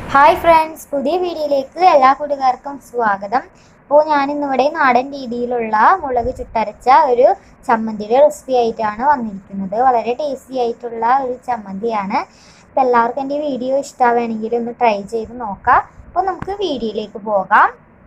Hi friends പുതിയ വീഡിയോയിലേക്ക് എല്ലാ കൂട്ടുകാർക്കും സ്വാഗതം അപ്പോൾ ഞാനിന്നിവിടെ നാടൻ രീതിയിലുള്ള മുളക് ചുട്ടരച്ച ഒരു ചമ്മന്തിയുടെ റെസിപ്പി ആയിട്ടാണ് വന്നിരിക്കുന്നത് വളരെ ടേസ്റ്റി ആയിട്ടുള്ള ഒരു ചമ്മന്തിയാണ് അപ്പോൾ എല്ലാവർക്കും എൻ്റെ വീഡിയോ ഇഷ്ടമാവുകയാണെങ്കിൽ ഒന്ന് ട്രൈ ചെയ്ത് നോക്കാം അപ്പോൾ നമുക്ക് വീഡിയോയിലേക്ക് പോകാം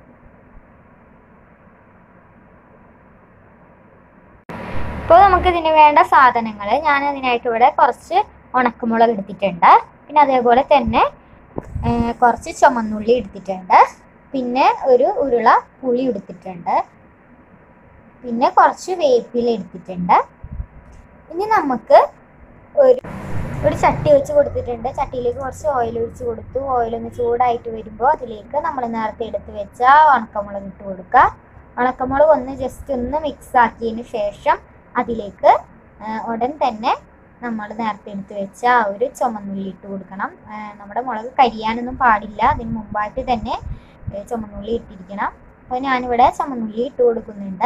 ഇപ്പോൾ നമുക്ക് ഇതിന് വേണ്ട സാധനങ്ങൾ ഞാൻ അതിനായിട്ട് ഇവിടെ കുറച്ച് ഉണക്കമുളക് എടുത്തിട്ടുണ്ട് പിന്നെ അതേപോലെ തന്നെ ഏർ കുറച്ച് ചുമന്നുള്ളി എടുത്തിട്ടുണ്ട് പിന്നെ ഒരു ഉരുള പുളി എടുത്തിട്ടുണ്ട് പിന്നെ കുറച്ച് വേപ്പില എടുത്തിട്ടുണ്ട് ഇനി നമുക്ക് ഒരു ഒരു ചട്ടി വെച്ച് കൊടുത്തിട്ടുണ്ട് ചട്ടിയിലേക്ക് കുറച്ച് ഓയിൽ ഒഴിച്ച് കൊടുത്തു ഓയിൽ ഒന്ന് ചൂടായിട്ട് വരുമ്പോൾ അതിലേക്ക് നമ്മൾ നേരത്തെ എടുത്ത് വെച്ച ഉണക്കമുളക് ഇട്ട് കൊടുക്കുക ഉണക്കമുളക് ഒന്ന് ജസ്റ്റ് ഒന്ന് മിക്സ് ആക്കിയതിന് ശേഷം അതിലേക്ക് ആ, ഉടൻ തന്നെ നമ്മൾ നേരത്തെ എടുത്ത് വെച്ച ആ ഒരു ചുമന്നുള്ളി ഇട്ട് കൊടുക്കണം ആ, നമ്മുടെ മുളക് കരിയാനൊന്നും പാടില്ല അതിന് മുമ്പായിട്ട് തന്നെ ഏ, ചുമന്നുള്ളി ഇട്ടിരിക്കണം അപ്പോൾ ഞാനിവിടെ ചുമന്നുള്ളി ഇട്ട് കൊടുക്കുന്നുണ്ട്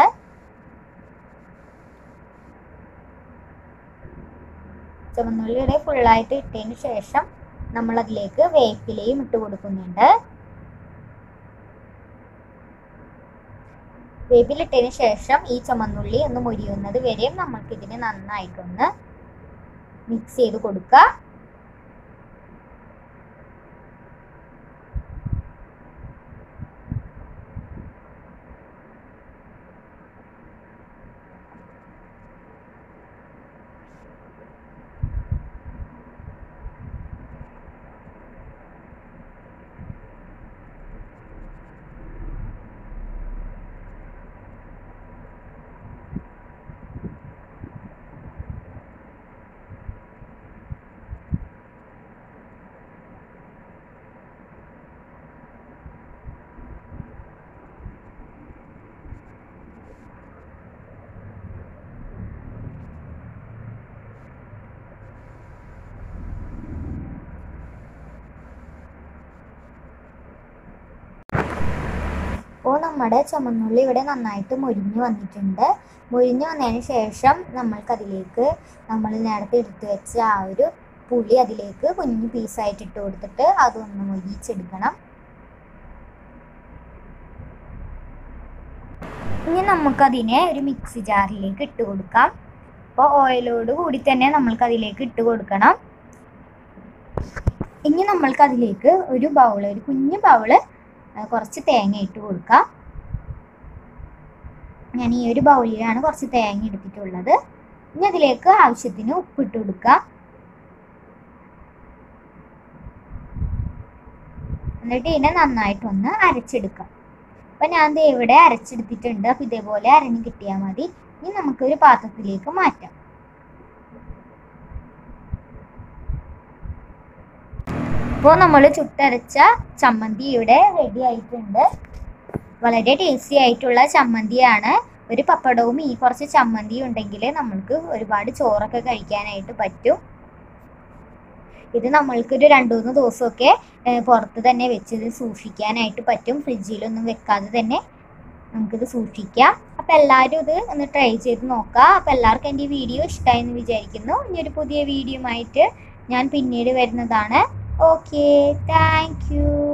ചുമന്നുള്ളിയുടെ ഫുള്ളായിട്ട് ഇട്ടതിന് ശേഷം നമ്മൾ അതിലേക്ക് വേപ്പിലയും ഇട്ട് കൊടുക്കുന്നുണ്ട് വേപ്പിലിട്ടതിന് ശേഷം ഈ ചുമന്നുള്ളി ഒന്ന് മുരിയുന്നത് വരെയും നമ്മൾക്ക് ഇതിനെ നന്നായിട്ടൊന്ന് മിക്സ് ചെയ്ത് കൊടുക്കുക അപ്പോൾ നമ്മുടെ ചുമന്നുള്ളി ഇവിടെ നന്നായിട്ട് മൊരിഞ്ഞു വന്നിട്ടുണ്ട് മൊരിഞ്ഞു വന്നതിന് ശേഷം നമ്മൾക്കതിലേക്ക് നമ്മൾ നേരത്തെ എടുത്തു വെച്ച ആ ഒരു പുളി അതിലേക്ക് കുഞ്ഞു പീസായിട്ട് ഇട്ട് കൊടുത്തിട്ട് അതൊന്ന് മൊരിച്ചെടുക്കണം ഇനി നമുക്കതിനെ ഒരു മിക്സി ജാറിലേക്ക് ഇട്ട് കൊടുക്കാം അപ്പോൾ ഓയിലോട് കൂടി തന്നെ നമ്മൾക്ക് അതിലേക്ക് ഇട്ട് കൊടുക്കണം ഇനി നമ്മൾക്ക് അതിലേക്ക് ഒരു ബൗള് ഒരു കുഞ്ഞു ബൗള് ആ, കുറച്ച് തേങ്ങ ഇട്ട് കൊടുക്കാം ഞാൻ ഈ ഒരു ബൗളിലാണ് കുറച്ച് തേങ്ങ എടുത്തിട്ടുള്ളത് ഇനി അതിലേക്ക് ആവശ്യത്തിന് ഉപ്പിട്ട് കൊടുക്കാം എന്നിട്ട് ഇതിനെ നന്നായിട്ടൊന്ന് അരച്ചെടുക്കാം അപ്പം ഞാൻ ദേ ഇവിടെ അരച്ചെടുത്തിട്ടുണ്ട് അപ്പം ഇതേപോലെ അരഞ്ഞ് കിട്ടിയാൽ മതി ഇനി നമുക്കൊരു പാത്രത്തിലേക്ക് മാറ്റാം ഇപ്പോൾ നമ്മൾ ചുട്ടരച്ച ചമ്മന്തി ഇവിടെ റെഡി ആയിട്ടുണ്ട് വളരെ ടേസ്റ്റി ആയിട്ടുള്ള ചമ്മന്തിയാണ് ഒരു പപ്പടവും ഈ കുറച്ച് ചമ്മന്തിയും ഉണ്ടെങ്കിൽ നമ്മൾക്ക് ഒരുപാട് ചോറൊക്കെ കഴിക്കാനായിട്ട് പറ്റും ഇത് നമ്മൾക്കൊരു രണ്ട് മൂന്ന് ദിവസമൊക്കെ ഏഹ്, പുറത്ത് തന്നെ വെച്ച് ഇത് സൂക്ഷിക്കാനായിട്ട് പറ്റും ഫ്രിഡ്ജിലൊന്നും വെക്കാതെ തന്നെ നമുക്കിത് സൂക്ഷിക്കാം അപ്പം എല്ലാവരും ഇത് ഒന്ന് ട്രൈ ചെയ്ത് നോക്കാം അപ്പം എല്ലാവർക്കും എൻ്റെ ഈ വീഡിയോ ഇഷ്ടമായി എന്ന് വിചാരിക്കുന്നു ഇനി ഒരു പുതിയ വീഡിയോ ആയിട്ട് ഞാൻ പിന്നീട് വരുന്നതാണ് Okay, thank you.